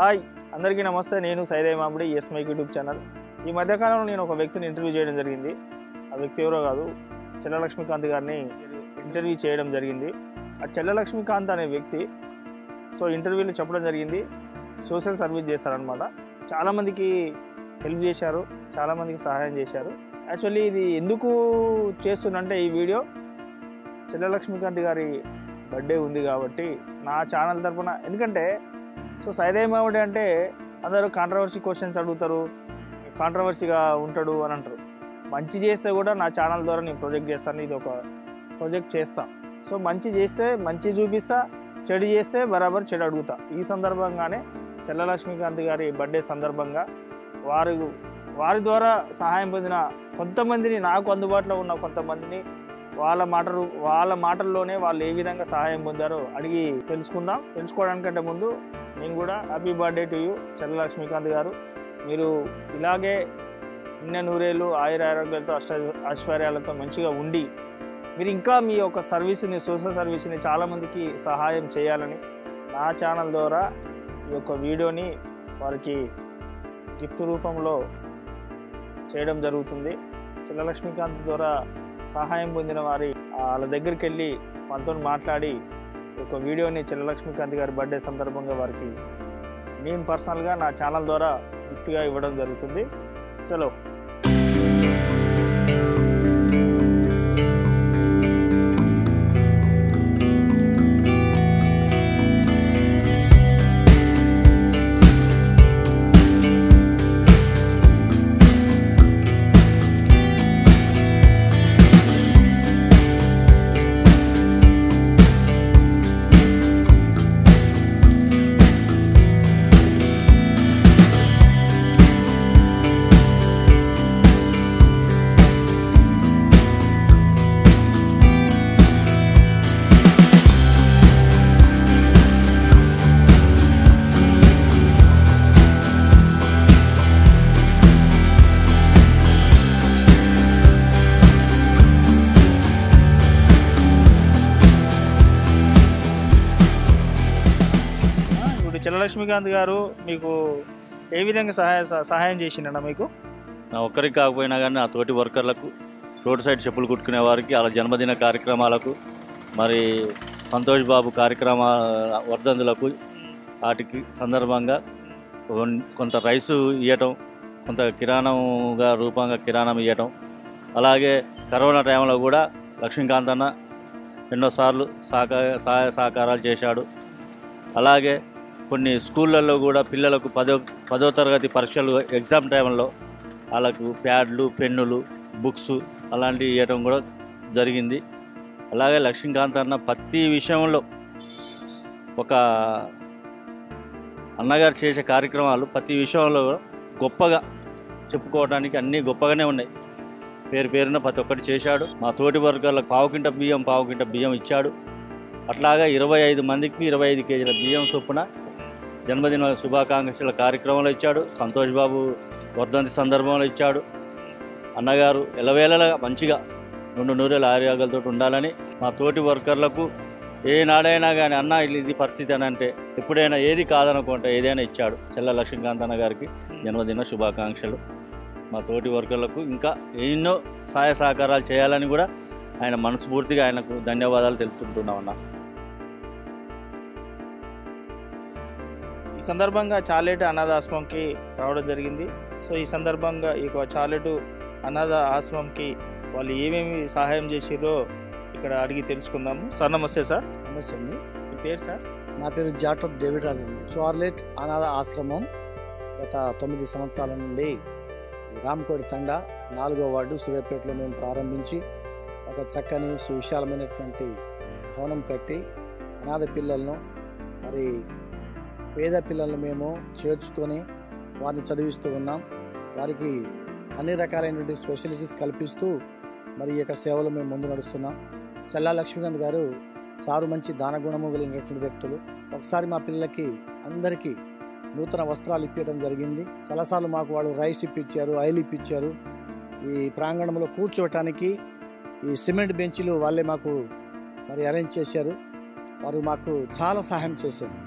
hi అందరికీ నమస్తే నేను సైదయ్య మామిడి ఎస్ మైక్ యూట్యూబ్ ఛానల్ ఈ మధ్యకాలంలో నేను ఒక వ్యక్తిని ఇంటర్వ్యూ చేయడం జరిగింది ఆ వ్యక్తి ఎవరో కాదు చెల్ల లక్ష్మీకాంత్ గారిని ఇంటర్వ్యూ చేయడం జరిగింది ఆ చెల్ల లక్ష్మీకాంత్ అనే వ్యక్తి సో ఇంటర్వ్యూలో చెప్పడం జరిగింది సోషల్ సర్వీస్ చేస్తారనమాట చాలామందికి హెల్ప్ చేశారు చాలామందికి సహాయం చేశారు యాక్చువల్లీ ఇది ఎందుకు చేస్తున్నంటే ఈ వీడియో చెల్ల లక్ష్మీకాంత్ గారి బర్త్డే ఉంది కాబట్టి నా ఛానల్ తరపున ఎందుకంటే సో సైదయ్య మామిడి అంటే అందరూ కాంట్రవర్సీ క్వశ్చన్స్ అడుగుతారు కాంట్రవర్సీగా ఉంటాడు అని అంటారు మంచి చేస్తే కూడా నా ఛానల్ ద్వారా నేను ప్రొజెక్ట్ చేస్తాను ఇది ఒక ప్రొజెక్ట్ చేస్తా సో మంచి చేస్తే మంచి చూపిస్తా చెడు చేస్తే బరాబర్ చెడు అడుగుతా ఈ సందర్భంగానే చెల్ల లక్ష్మీకాంత్ గారి బర్త్డే సందర్భంగా వారు వారి ద్వారా సహాయం పొందిన కొంతమందిని నాకు అందుబాటులో ఉన్న కొంతమందిని వాళ్ళ మాటలు వాళ్ళ మాటల్లోనే వాళ్ళు ఏ విధంగా సహాయం పొందారో అడిగి తెలుసుకుందాం తెలుసుకోవడానికంటే ముందు నేను కూడా హ్యాపీ బర్త్డే టు యూ చెల్ల లక్ష్మీకాంత్ గారు మీరు ఇలాగే నిన్న నూరేళ్ళు ఆయుర ఆరోగ్యాలతో అష్ట ఐశ్వర్యాలతో మంచిగా ఉండి మీరు ఇంకా మీ యొక్క సర్వీస్ని సోషల్ సర్వీస్ని చాలామందికి సహాయం చేయాలని నా ఛానల్ ద్వారా ఈ యొక్క వీడియోని వారికి గిఫ్ట్ రూపంలో చేయడం జరుగుతుంది చెల్ల లక్ష్మీకాంత్ ద్వారా సహాయం పొందిన వారి వాళ్ళ దగ్గరికి వెళ్ళి మనతో మాట్లాడి ఒక వీడియోని చెల్ల లక్ష్మీకాంత్ గారి బర్త్డే సందర్భంగా వారికి నేను పర్సనల్గా నా ఛానల్ ద్వారా గిఫ్ట్గా ఇవ్వడం జరుగుతుంది చలో ఇప్పుడు చెల్ల లక్ష్మీకాంత్ గారు మీకు ఏ విధంగా సహాయ సహాయం చేసిండన్న మీకు నా ఒక్కరికి కాకపోయినా కానీ నా తోటి వర్కర్లకు రోడ్ సైడ్ చెప్పులు కుట్టుకునే వారికి వాళ్ళ జన్మదిన కార్యక్రమాలకు మరి సంతోష్ బాబు కార్యక్రమ వర్ధంతులకు వాటికి సందర్భంగా కొన్- కొంత రైసు ఇవ్వటం కొంత కిరాణంగా రూపంగా కిరాణం ఇవ్వటం అలాగే కరోనా టైంలో కూడా లక్ష్మీకాంత్ అన్న ఎన్నోసార్లు సహక సహాయ సహకారాలు చేశాడు అలాగే కొన్ని స్కూళ్ళల్లో కూడా పిల్లలకు పదో పదో తరగతి పరీక్షలు ఎగ్జామ్ టైంలో వాళ్ళకు ప్యాడ్లు పెన్నులు బుక్స్ అలాంటివి ఇవ్వటం కూడా జరిగింది అలాగే లక్ష్మీకాంత్ అన్న ప్రతి విషయంలో ఒక అన్నగారు చేసే కార్యక్రమాలు ప్రతి విషయంలో కూడా గొప్పగా చెప్పుకోవడానికి అన్నీ గొప్పగానే ఉన్నాయి పేరు పేరున ప్రతి ఒక్కటి చేశాడు మా తోటి వర్గాలకు పావుకింట బియ్యం పావుకింట బియ్యం ఇచ్చాడు అట్లాగా ఇరవై ఐదు మందికి ఇరవై ఐదు కేజీల బియ్యం చొప్పున జన్మదిన శుభాకాంక్షల కార్యక్రమంలో ఇచ్చాడు సంతోష్ బాబు వర్ధంతి సందర్భంలో ఇచ్చాడు అన్నగారు ఎలవేళలా మంచిగా రెండు నూరేళ్ళ ఆరోగ్యాలతో ఉండాలని మా తోటి వర్కర్లకు ఏ నాడైనా కానీ అన్న ఇది- ఇది పరిస్థితి అని అంటే ఎప్పుడైనా ఏది కాదనుకుంటే ఏదైనా ఇచ్చాడు చెల్ల లక్ష్మీకాంత్ అన్న గారికి జన్మదిన శుభాకాంక్షలు మా తోటి వర్కర్లకు ఇంకా ఎన్నో సహాయ సహకారాలు చేయాలని కూడా ఆయన మనస్ఫూర్తిగా ఆయనకు ధన్యవాదాలు తెలుపుకుంటున్నాం అన్న ఈ సందర్భంగా చాలేటు అనాథ ఆశ్రమంకి రావడం జరిగింది సో ఈ సందర్భంగా ఈ యొక్క చాలేటు అనాథ ఆశ్రమంకి వాళ్ళు ఏమేమి సహాయం చేసిరో ఇక్కడ అడిగి తెలుసుకుందాము సార్ నమస్తే సార్ నమస్తే అండి మీ పేరు సార్ నా పేరు జాటప్ డేవిడ్ రాజు అండి చార్లెట్ అనాథ ఆశ్రమం గత తొమ్మిది సంవత్సరాల నుండి రామ్కోడి తండ నాలుగో వార్డు సూర్యాపేటలో మేము ప్రారంభించి ఒక చక్కని సువిశాలమైనటువంటి భవనం కట్టి అనాథ పిల్లలను మరి పేద పిల్లలను మేము చేర్చుకొని వారిని చదివిస్తూ ఉన్నాం వారికి అన్ని రకాలైనటువంటి స్పెషలిటీస్ కల్పిస్తూ మరి ఈ యొక్క సేవలు మేము ముందు నడుస్తున్నాం చల్లా లక్ష్మీకాంత్ గారు సారు మంచి దానగుణము కలిగినటువంటి వ్యక్తులు ఒకసారి మా పిల్లలకి అందరికీ నూతన వస్త్రాలు ఇప్పించడం జరిగింది చాలాసార్లు మాకు వాళ్ళు రైస్ ఇప్పించారు ఆయిల్ ఇప్పించారు ఈ ప్రాంగణంలో కూర్చోవటానికి ఈ సిమెంట్ బెంచీలు వాళ్ళే మాకు మరి అరేంజ్ చేశారు వారు మాకు చాలా సహాయం చేశారు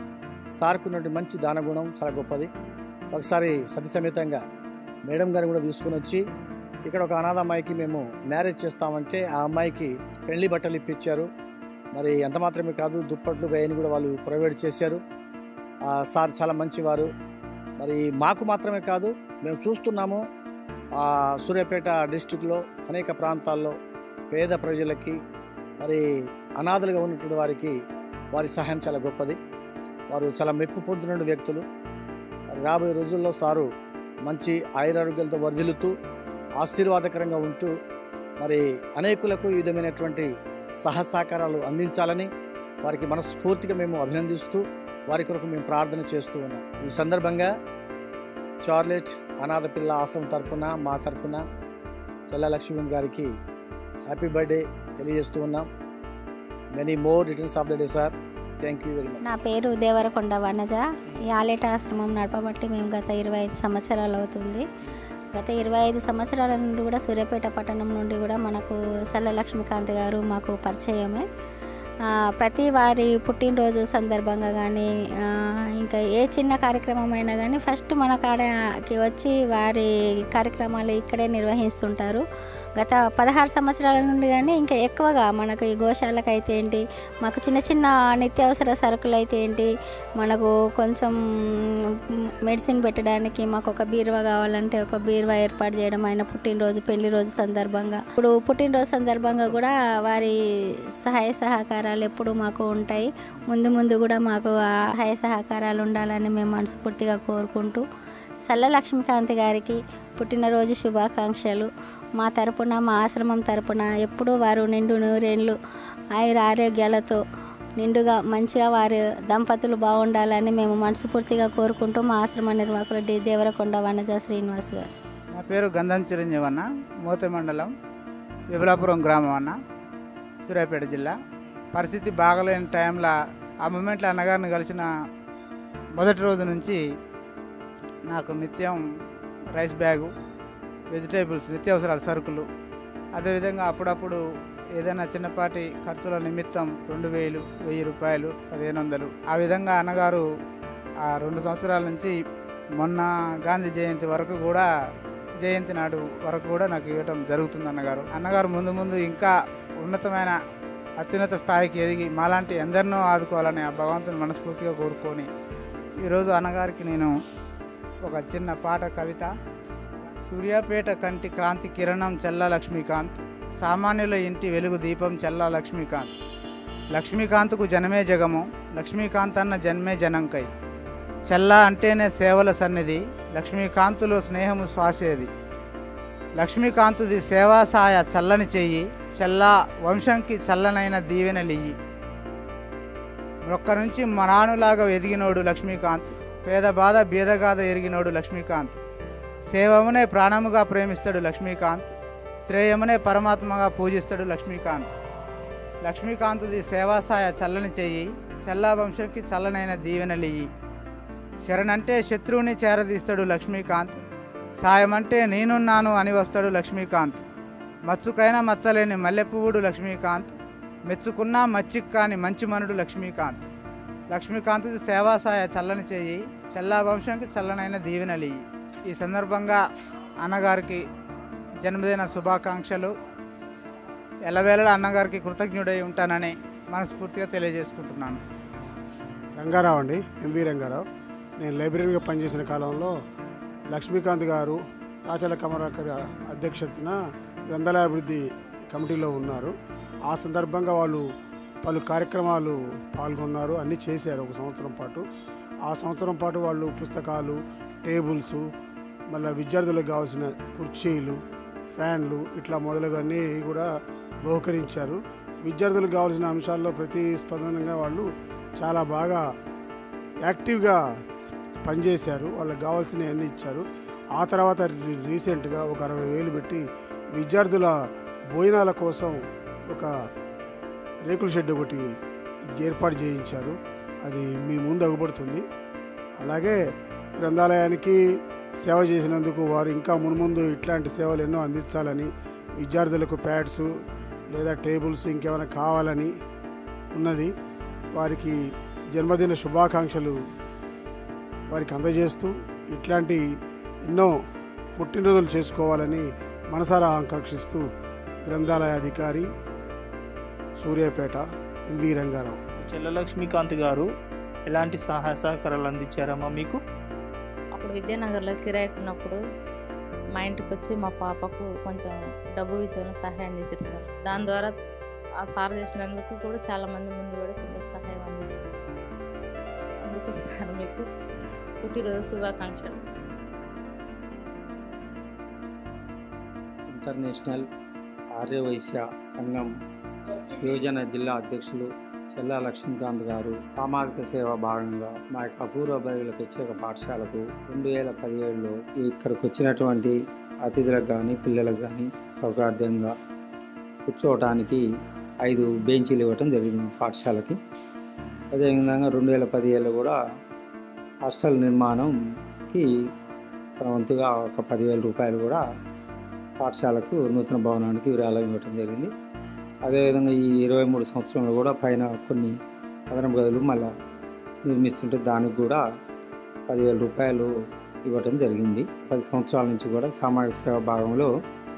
సార్కు ఉన్నటువంటి మంచి దానగుణం చాలా గొప్పది ఒకసారి సతి సమేతంగా మేడం గారిని కూడా తీసుకుని వచ్చి ఇక్కడ ఒక అనాథ అమ్మాయికి మేము మ్యారేజ్ చేస్తామంటే ఆ అమ్మాయికి పెళ్లి బట్టలు ఇప్పించారు మరి ఎంత మాత్రమే కాదు దుప్పట్లు వేయని కూడా వాళ్ళు ప్రొవైడ్ చేశారు ఆ సార్ చాలా మంచివారు మరి మాకు మాత్రమే కాదు మేము చూస్తున్నాము ఆ సూర్యాపేట డిస్టిక్లో అనేక ప్రాంతాల్లో పేద ప్రజలకి మరి అనాథలుగా ఉన్నటువంటి వారికి వారి సహాయం చాలా గొప్పది వారు చాలా మెప్పు పొందిన వ్యక్తులు మరి రాబోయే రోజుల్లో సారు మంచి ఆయురారోగ్యాలతో వర్ధిల్లుతూ ఆశీర్వాదకరంగా ఉంటూ మరి అనేకులకు ఈ విధమైనటువంటి సహసహకారాలు అందించాలని వారికి మనస్ఫూర్తిగా మేము అభినందిస్తూ వారి కొరకు మేము ప్రార్థన చేస్తూ ఉన్నాం ఈ సందర్భంగా చార్లెట్ అనాథ పిల్ల ఆశ్రమం తరపున మా తరపున చెల్ల లక్ష్మణ్ గారికి హ్యాపీ బర్త్డే తెలియజేస్తూ ఉన్నాం many more returns of the day sir thank you very much నా పేరు దేవరకొండ వనజ ఈ ఆలేట ఆశ్రమం నడపబట్టి మేము గత ఇరవై ఐదు సంవత్సరాలు అవుతుంది గత ఇరవై ఐదు సంవత్సరాల నుండి కూడా సూర్యాపేట పట్టణం నుండి కూడా మనకు సల్ల లక్ష్మీకాంత్ గారు మాకు పరిచయమే ఆ, ప్రతి వారి పుట్టినరోజు సందర్భంగా కానీ ఇంకా ఏ చిన్న కార్యక్రమం అయినా కానీ ఫస్ట్ మన కాడకి వచ్చి వారి కార్యక్రమాలు ఇక్కడే నిర్వహిస్తుంటారు గత పదహారు సంవత్సరాల నుండి కానీ ఇంకా ఎక్కువగా మనకు ఈ గోశాలకు అయితే ఏంటి మాకు చిన్న చిన్న నిత్యావసర సరుకులు అయితే ఏంటి మనకు కొంచెం మెడిసిన్ పెట్టడానికి మాకు ఒక బీరువా కావాలంటే ఒక బీరువా ఏర్పాటు చేయడం ఆయన పుట్టినరోజు పెళ్లి రోజు సందర్భంగా ఇప్పుడు పుట్టినరోజు సందర్భంగా కూడా వారి సహాయ సహకారాలు ఎప్పుడు మాకు ఉంటాయి ముందు ముందు కూడా మాకు ఆ సహాయ సహకారాలు ఉండాలని మేము మనస్ఫూర్తిగా కోరుకుంటూ సల్ల లక్ష్మీకాంత్ గారికి పుట్టినరోజు శుభాకాంక్షలు మా తరపున మా ఆశ్రమం తరపున ఎప్పుడూ వారు నిండు నూరేళ్ళు ఆయుర ఆరోగ్యాలతో నిండుగా మంచిగా వారి దంపతులు బాగుండాలని మేము మనస్ఫూర్తిగా కోరుకుంటూ మా ఆశ్రమ నిర్వాహకులు డి దేవరకొండ వనజ శ్రీనివాస్ గారు నా పేరు గంధం చిరంజీవి అన్న మోత మండలం విబలాపురం గ్రామం అన్న సూర్యాపేట జిల్లా పరిస్థితి బాగలేని టైంలో ఆ మూమెంట్లో అన్నగారిని కలిసిన మొదటి రోజు నుంచి నాకు నిత్యం రైస్ బ్యాగు వెజిటేబుల్స్ నిత్యావసరాల సరుకులు అదేవిధంగా అప్పుడప్పుడు ఏదైనా చిన్నపాటి ఖర్చుల నిమిత్తం రెండు వేలు వెయ్యి రూపాయలు పదిహేను వందలు ఆ విధంగా అన్నగారు ఆ రెండు సంవత్సరాల నుంచి మొన్న గాంధీ జయంతి వరకు కూడా జయంతి నాడు వరకు కూడా నాకు ఇవ్వటం జరుగుతుంది అన్నగారు అన్నగారు ముందు ముందు ఇంకా ఉన్నతమైన అత్యున్నత స్థాయికి ఎదిగి మాలాంటి ఎందరినో ఆదుకోవాలని ఆ భగవంతుని మనస్ఫూర్తిగా కోరుకొని ఈరోజు అన్నగారికి నేను ఒక చిన్న పాట కవిత సూర్యాపేట కంటి క్రాంతి కిరణం చల్లా లక్ష్మీకాంత్ సామాన్యుల ఇంటి వెలుగు దీపం చల్లా లక్ష్మీకాంత్ లక్ష్మీకాంత్కు జనమే జగము లక్ష్మీకాంత్ అన్న జన్మే జనంకై చల్లా అంటేనే సేవల సన్నిధి లక్ష్మీకాంతులో స్నేహము శ్వాసేది లక్ష్మీకాంతుది సేవాసాయ చల్లని చెయ్యి చల్లా వంశంకి చల్లనైన దీవెనలియ్యి మొక్క నుంచి మరాణులాగా ఎదిగినోడు లక్ష్మీకాంత్ పేద బాధ బీదగాథ ఎరిగినోడు లక్ష్మీకాంత్ సేవమునే ప్రాణముగా ప్రేమిస్తాడు లక్ష్మీకాంత్ శ్రేయమునే పరమాత్మగా పూజిస్తాడు లక్ష్మీకాంత్ లక్ష్మీకాంతుది సేవాసాయ చల్లని చెయ్యి చల్లా వంశంకి చల్లనైన దీవెనలియ్యి శరణంటే శత్రువుని చేరదీస్తాడు లక్ష్మీకాంత్ సాయమంటే నేనున్నాను అని వస్తాడు లక్ష్మీకాంత్ మచ్చుకైనా మచ్చలేని మల్లెపువ్వుడు లక్ష్మీకాంత్ మెచ్చుకున్నా మచ్చిక్ కాని మంచి మనుడు లక్ష్మీకాంత్ లక్ష్మీకాంత్ సేవాసాయ చల్లని చేయి చల్లా వంశంకి చల్లనైన దీవెనలియ్యి ఈ సందర్భంగా అన్నగారికి జన్మదిన శుభాకాంక్షలు ఎల్లవేళలా అన్నగారికి కృతజ్ఞుడై ఉంటానని మనస్ఫూర్తిగా తెలియజేసుకుంటున్నాను రంగారావు అండి ఎంవి రంగారావు నేను లైబ్రరీగా పనిచేసిన కాలంలో లక్ష్మీకాంత్ గారు రాచల కమరాకర్ అధ్యక్షతన గ్రంథాలయాభివృద్ధి కమిటీలో ఉన్నారు ఆ సందర్భంగా వాళ్ళు పలు కార్యక్రమాలు పాల్గొన్నారు అన్నీ చేశారు ఒక సంవత్సరం పాటు ఆ సంవత్సరం పాటు వాళ్ళు పుస్తకాలు టేబుల్స్ మళ్ళీ విద్యార్థులకు కావాల్సిన కుర్చీలు ఫ్యాన్లు ఇట్లా మొదలుగానే కూడా బహుకరించారు విద్యార్థులకు కావాల్సిన అంశాల్లో ప్రతిస్పందనంగా వాళ్ళు చాలా బాగా యాక్టివ్గా పనిచేశారు వాళ్ళకి కావాల్సినవి అన్నీ ఇచ్చారు ఆ తర్వాత రీ- రీసెంట్గా ఒక అరవై వేలు పెట్టి విద్యార్థుల భోజనాల కోసం ఒక రేకుల షెడ్ ఒకటి ఏర్పాటు చేయించారు అది మీ ముందు అగుపడుతుంది అలాగే గ్రంథాలయానికి సేవ చేసినందుకు వారు ఇంకా మున్ముందు ఇట్లాంటి సేవలు ఎన్నో అందించాలని విద్యార్థులకు ప్యాడ్స్ లేదా టేబుల్స్ ఇంకేమైనా కావాలని ఉన్నది వారికి జన్మదిన శుభాకాంక్షలు వారికి అందజేస్తూ ఇట్లాంటి ఎన్నో పుట్టినరోజులు చేసుకోవాలని మనసారా ఆకాంక్షిస్తూ గ్రంథాలయ అధికారి సూర్యాపేట ఎంవి రంగారావు చెల్ల లక్ష్మీకాంత్ గారు ఎలాంటి సహాయ సహకారాలు అందించారమ్మా మీకు అప్పుడు విద్యానగర్లో కిరాయికి ఉన్నప్పుడు మా ఇంటికి వచ్చి మా పాపకు కొంచెం డబ్బు విషయంలో సహాయం చేశారు సార్ దాని ద్వారా ఆ సార్ చేసినందుకు కూడా చాలా మంది ముందు పడి కొంచెం సహాయం అందించారు అందుకు సార్ మీకు పుట్టినరోజు శుభాకాంక్షలు ఇంటర్నేషనల్ ఆర్యవైశ్య సంఘం యువజన జిల్లా అధ్యక్షులు చెల్లా లక్ష్మీకాంత్ గారు సామాజిక సేవ భాగంగా మా యొక్క అపూర్వ బైబిల్ ప్రత్యేక పాఠశాలకు రెండు వేల పదిహేడులో ఇక్కడికి వచ్చినటువంటి అతిథులకు కానీ పిల్లలకు కానీ సౌకర్యంగా కూర్చోవటానికి ఐదు బెంచీలు ఇవ్వటం జరిగింది మా పాఠశాలకి అదేవిధంగా రెండు వేల పదిహేడులో కూడా హాస్టల్ నిర్మాణంకి తన వంతుగా ఒక పదివేల రూపాయలు కూడా పాఠశాలకు నూతన భవనానికి విరాళం ఇవ్వటం జరిగింది అదేవిధంగా ఈ ఇరవై మూడు సంవత్సరంలో కూడా పైన కొన్ని అదనపు గదులు మళ్ళా నిర్మిస్తుంటే దానికి కూడా పదివేల రూపాయలు ఇవ్వటం జరిగింది పది సంవత్సరాల నుంచి కూడా సామాజిక సేవ భాగంలో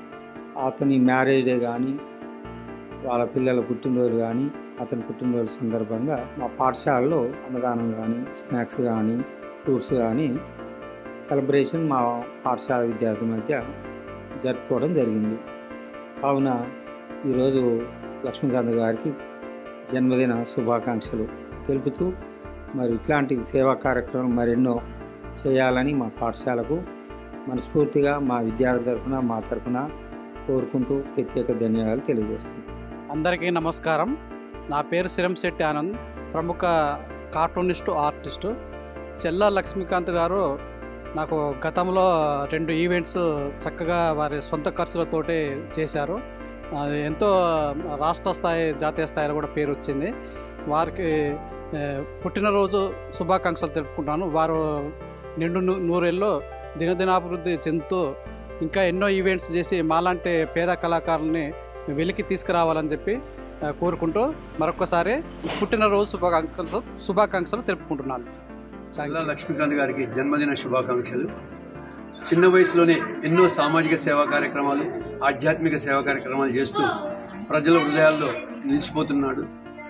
అతని మ్యారేజ్ డే కానీ వాళ్ళ పిల్లల పుట్టినరోజు కానీ అతని పుట్టినరోజు సందర్భంగా మా పాఠశాలలో అన్నదానం కానీ స్నాక్స్ కానీ ఫ్రూట్స్ కానీ సెలబ్రేషన్ మా పాఠశాల విద్యార్థుల మధ్య జరుపుకోవడం జరిగింది కావున ఈరోజు లక్ష్మీకాంత్ గారికి జన్మదిన శుభాకాంక్షలు తెలుపుతూ మరి ఇట్లాంటి సేవా కార్యక్రమాలు మరెన్నో చేయాలని మా పాఠశాలకు మనస్ఫూర్తిగా మా విద్యార్థి తరఫున మా తరఫున కోరుకుంటూ ప్రత్యేక ధన్యవాదాలు తెలియజేస్తున్నాను అందరికీ నమస్కారం నా పేరు శిరంశెట్టి ఆనంద్ ప్రముఖ కార్టూనిస్టు ఆర్టిస్టు చెల్ల లక్ష్మీకాంత్ గారు నాకు గతంలో రెండు ఈవెంట్స్ చక్కగా వారి సొంత ఖర్చులతోటి చేశారు అది ఎంతో రాష్ట్ర స్థాయి జాతీయ స్థాయిలో కూడా పేరు వచ్చింది వారికి ఏ, పుట్టినరోజు శుభాకాంక్షలు తెలుపుకుంటాను వారు నిండు నూ- నూరేళ్ళు దినదినాభివృద్ధి చెందుతూ ఇంకా ఎన్నో ఈవెంట్స్ చేసి మాలాంటి పేద కళాకారుల్ని వెలికి తీసుకురావాలని చెప్పి ఆ, కోరుకుంటూ మరొకసారి పుట్టినరోజు శుభాకాంక్షలు శుభాకాంక్షలు తెలుపుకుంటున్నాను చల్లా లక్ష్మీకాంత్ గారికి జన్మదిన శుభాకాంక్షలు చిన్న వయసులోనే ఎన్నో సామాజిక సేవా కార్యక్రమాలు ఆధ్యాత్మిక సేవా కార్యక్రమాలు చేస్తూ ప్రజల హృదయాల్లో నిలిచిపోతున్నాడు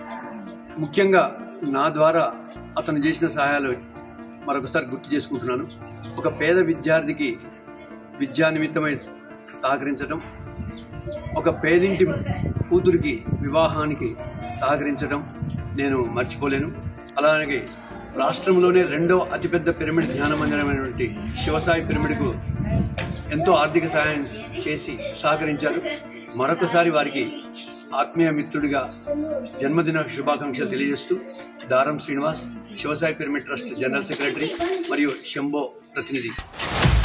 ముఖ్యంగా నా ద్వారా అతను చేసిన సహాయాలు మరొకసారి గుర్తు చేసుకుంటున్నాను ఒక పేద విద్యార్థికి విద్యా నిమిత్తమై సహకరించడం ఒక పేదింటి కూతురికి వివాహానికి సహకరించడం నేను మర్చిపోలేను అలాగే రాష్ట్రంలోనే రెండో అతిపెద్ద పిరమిడ్ ధ్యాన మందిరమైనటువంటి శివసాయి పిరమిడ్కు ఎంతో ఆర్థిక సహాయం చేసి సహకరించారు మరొకసారి వారికి ఆత్మీయ మిత్రుడిగా జన్మదిన శుభాకాంక్షలు తెలియజేస్తూ Daram Srinivas Shivasai pyramid trust general secretary మరియు శంభో ప్రతినిధి